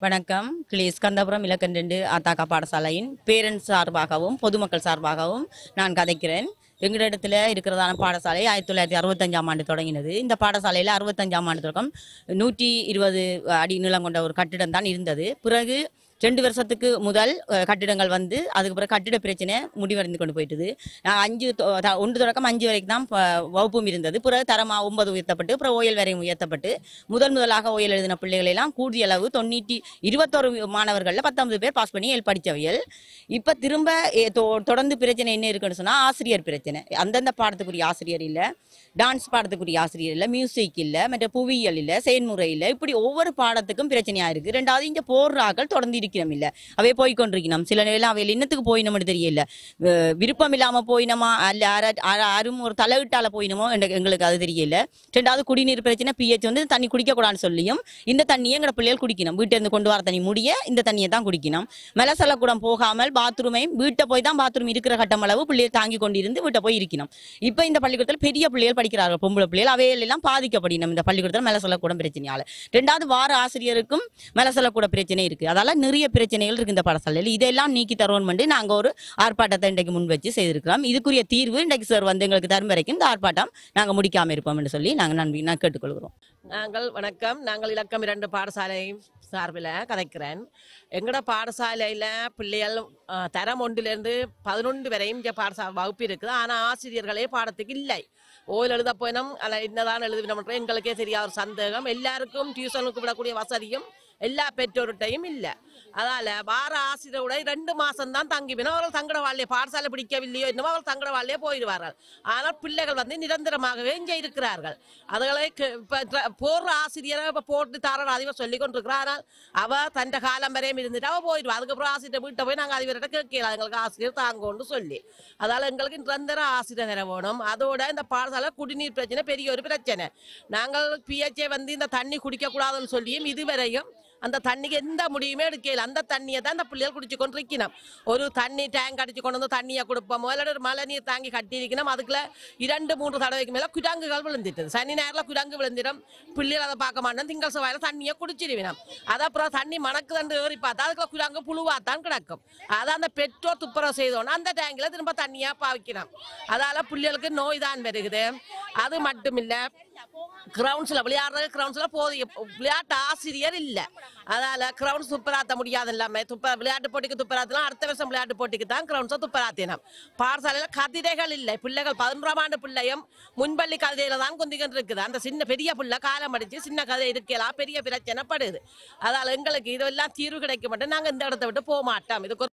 வணக்கம் கிளி ஸ்கந்தபுரம் இலக்கன் ரெண்டு ஆத்தாக்கா பாடசாலையின் பேரண்ட்ஸ் சார்பாகவும் பொதுமக்கள் சார்பாகவும் நான் கதைக்கிறேன் எங்களிடத்தில் இருக்கிறதான பாடசாலை ஆயிரத்தி தொள்ளாயிரத்தி அறுபத்தஞ்சாம் ஆண்டு தொடங்கினது இந்த பாடசாலையில் அறுபத்தஞ்சாம் ஆண்டு தொடக்கம் நூற்றி இருபது அடி நீளம் கொண்ட ஒரு கட்டிடம் தான் இருந்தது பிறகு ரெண்டு வருஷத்துக்கு முதல் அஹ், கட்டிடங்கள் வந்து அதுக்கு பிறகு கட்டிட பிரச்சனை முடிவடைந்து கொண்டு போயிட்டுது நான் அஞ்சு தொ- த- ஒன்று தொடக்கம் அஞ்சு வரைக்கும் தான் ப- வகுப்பும் இருந்தது பிறகு தரமா ஒன்பது உயர்த்தப்பட்டு பிறகு ஓயல் வரையும் உயர்த்தப்பட்டு முதல் முதலாக ஓயல் எழுதின பிள்ளைகளை எல்லாம் கூடிய அளவு தொண்ணூற்றி இருபத்தோரு மாணவர்களில் பத்தொன்பது பேர் பாஸ் பண்ணி எல் படித்தவையல் இப்போ திரும்ப எ, தொ- தொடர்ந்து பிரச்சனை என்ன இருக்குன்னு சொன்னால் ஆசிரியர் பிரச்சனை அந்தந்த பாடத்துக்குரிய ஆசிரியர் இல்லை டான்ஸ் பாடத்துக்குரிய ஆசிரியர் இல்லை மியூசிக் இல்லை மற்ற புவியியல் இல்லை செயல்முறை இல்லை இப்படி ஒவ்வொரு பாடத்துக்கும் பிரச்சனையா இருக்கு ரெண்டாவது இங்க போடுறாக்கள் தொடர்ந்து இருக்கிறோம் இல்ல அவை போய்கொண்டிருக்கணும் சில நேரம் அவையில் இன்னத்துக்கு போயினோம்னு தெரியல அஹ் விருப்பம் இல்லாம போயினோமா அல்ல யாரா- யாரா- யாரும் ஒரு தலைவிட்டால போயினமோ எங்க- எங்களுக்கு அது தெரியல ரெண்டாவது குடிநீர் பிரச்சனை பிஹெச் வந்து தண்ணி குடிக்க கூடாதுன்னு சொல்லியும் இந்த தண்ணியை எங்க பிள்ளைகள் குடிக்கணும் வீட்டுல இருந்து கொண்டு வர தண்ணி முடிய இந்த தண்ணியை தான் குடிக்கணும் மெலசலக்கூடம் போகாமல் பாத்ரூமையும் வீட்டை போய் தான் பாத்ரூம் இருக்கிற கட்டம் அளவு பிள்ளைகள் தாங்கி கொண்டிருந்து வீட்டை போய் இருக்கணும் இப்ப இந்த பள்ளிக்கூடத்தில் பெரிய பிள்ளைகள் படிக்கிறார்கள் பொம்பளை பிள்ளைகள் அவைகள் எல்லாம் பாதிக்கப்படினோம் இந்த பள்ளிக்கூடத்தில் மேல சொல்லக்கூட பிரச்சனையால ரெண்டாவது வார ஆசிரியருக்கும் மேல சொல்லக்கூட பிரச்சனை இருக்கு அதால நிறைய பிரச்சனைகள் இருக்கு இந்த பாடசாலையில் இதெல்லாம் நீக்கி தருவோம் பண்ணி நாங்க ஒரு ஆர்ப்பாட்டத்தை இன்றைக்கு முன் வச்சு செய்திருக்கிறோம் இதுக்குரிய தீர்வு இன்றைக்கு சார் வந்து எங்களுக்கு தரும் வரைக்கும் இந்த ஆர்ப்பாட்டம் நாங்க முடிக்காம இருப்போம் என்று சொல்லி நாங்க நன்றி நான் கேட்டுக்கொள்கிறோம் நாங்கள் வணக்கம் நாங்கள் இலக்கம் இரண்டு பாடசாலை சார்பில் கதைக்கிறேன் எங்களோட பாடசாலையில் பிள்ளைகள் அஹ், தரம் ஒன்றிலிருந்து பதினொன்று வரையும் இங்கே பாடசா வகுப்பு இருக்குது ஆனால் ஆசிரியர்களே பாடத்துக்கு இல்லை ஓயில் எழுத போயினோம் அதில் என்னதான் எழுதுவினோம் எங்களுக்கே சரியா ஒரு சந்தேகம் எல்லாருக்கும் டியூஷனுக்கு விடக்கூடிய வசதியும் எல்லா பெற்றோர்கிட்டையும் இல்லை அதால வார ஆசிரியரோட ரெண்டு மாசம் தான் தங்கிவினோம் அவர்கள் தங்கட வாழ்லையே பாடசாலை பிடிக்கவில்லையோ என்னமோ அவர்கள் தங்கட வாழ்லையே போயிடுவார்கள் ஆனால் பிள்ளைகள் வந்து நிரந்தரமாகவே இங்கே இருக்கிறார்கள் அதுகளை க- இப்ப ட்ர- போடுற ஆசிரியரை இப்ப போட்டு தர அதிகம் சொல்லி கொண்டிருக்கிறார் ஆனால் அவ தன் காலம் வரையும் இருந்துட்டு அவ போயிடுவா அதுக்கப்புறம் ஆசிரியர் வீட்டை போய் நாங்கள் அதிபர்கிட்ட கேட்கலாம் எங்களுக்கு ஆசிரியர் தாங்கன்னு சொல்லி அதால எங்களுக்கு நிரந்தர ஆசிரியர் தர வேணும் அதோட இந்த பாடசாலை குடிநீர் பிரச்சனை பெரிய ஒரு பிரச்சனை நாங்கள் பிஹெச்ஏ வந்து இந்த தண்ணி குடிக்க கூடாதுன்னு சொல்லியும் இதுவரையும் அந்த தண்ணிக்கு எந்த முடியுமே எடுக்கல அந்த தண்ணியை தான் இந்த பிள்ளைகள் குடிச்சு கொண்டு இருக்கணும் ஒரு தண்ணி டேங்க் அடிச்சு கொண்டு வந்து தண்ணியை கொடுப்போம் முதல்ல ஒரு மழை நீர் தாங்கி கட்டி இருக்கணும் அதுக்குள்ள இரண்டு மூன்று தடவைக்கு மேல குரங்குகள் விழுந்துட்டு சனி நேரத்தில் குரங்கு விழுந்திடும் பிள்ளைகள் அதை பார்க்க மாட்டோம் திங்கள் செவ்வாயில தண்ணியை குடிச்சிருவினோம் அது அப்புறம் தண்ணி மணக்குதண்டு ஏறி பார்த்தா அதுக்குள்ள குரங்கு புழுவாத்தான் கிடக்கும் அதை அந்த பெற்றோர் துப்புரவு செய்தோன்னா அந்த டேங்கில் திரும்ப தண்ணியா பாவிக்கணும் அதால பிள்ளைகளுக்கு நோய் தான் வருகுது அது மட்டும் இல்ல கிரவுண்ட்ஸ்ல விளையாடுறது கிரவுண்ட்ஸ்ல போதிய விளையாட்டு ஆசிரியர் இல்ல அதால கிரவுண்ட்ஸ் துப்பராத்த முடியாது இல்லாம துப்ப விளையாட்டு போட்டிக்கு துப்பராத்தலாம் அடுத்த வருஷம் விளையாட்டு போட்டிக்கு தான் கிரவுண்ட்ஸை துப்பராத்தினம் பாடசாலையில கதிரைகள் இல்லை பிள்ளைகள் பதினொன்றாம் ஆண்டு பிள்ளையும் முன்பள்ளி கதிரையில தான் குந்திக்கிட்டு இருக்குது அந்த சின்ன பெரிய பிள்ளை காலம் அடிச்சு சின்ன கதை இருக்கலாம் பெரிய பிரச்சனை படுது அதால எங்களுக்கு இதெல்லாம் தீர்வு கிடைக்க மாட்டோம் நாங்க இந்த இடத்த விட்டு போக மாட்டோம் இதுக்கு ஒரு